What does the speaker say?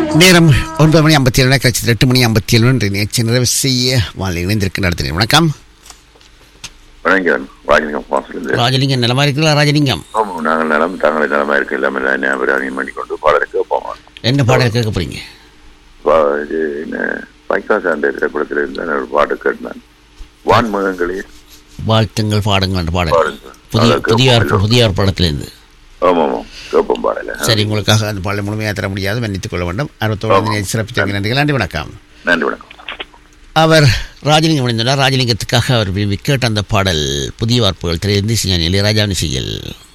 நேரம் ஒன்பது மணி ஐம்பத்தி ஏழு கட்சி எட்டு மணி ஐம்பத்தி ஏழு என்று நேற்று நிறைவு செய்ய வாழ் இணைந்திருக்கு நடத்தினேன் வணக்கம் வணக்கம் ராஜலிங்கம் வாசலிருந்து ராஜலிங்கம் நலமா இருக்கிறா ராஜலிங்கம் ஆமாம் நாங்கள் நலம் தாங்களே நலமா இருக்கு எல்லாமே ஞாபகம் பண்ணி கொண்டு பாடலுக்கு போவோம் என்ன பாடல் கேட்க போறீங்க பா- இது என்ன பைக்காஸ் அந்த திரைப்படத்தில் இருந்து நான் ஒரு பாட்டு கேட்டேன் வான்முகங்களே வாழ்த்துங்கள் பாடுங்கள் என்ற பாடல் பாடுங்கள். புதிய அதான் புதிய கேட்போம். புதிய படத்திலிருந்து ஆமாம் ஆமாம் கேட்போம் பாடல சரி உங்களுக்காக அந்த பாடலை முழுமையாக தர முடியாது மன்னித்துக் கொள்ள வேண்டும் அறுபத்தோடு சிறப்பித்த நன்றிகள் நன்றி வணக்கம் நன்றி வணக்கம் அவர் ராஜலிங்கம் இணைந்துள்ளார் ராஜலிங்கத்துக்காக அவர் விரும்பி கேட்ட அந்த பாடல் புதிய வார்ப்புகள் திரையிருந்து இளையராஜாவின் இசையில்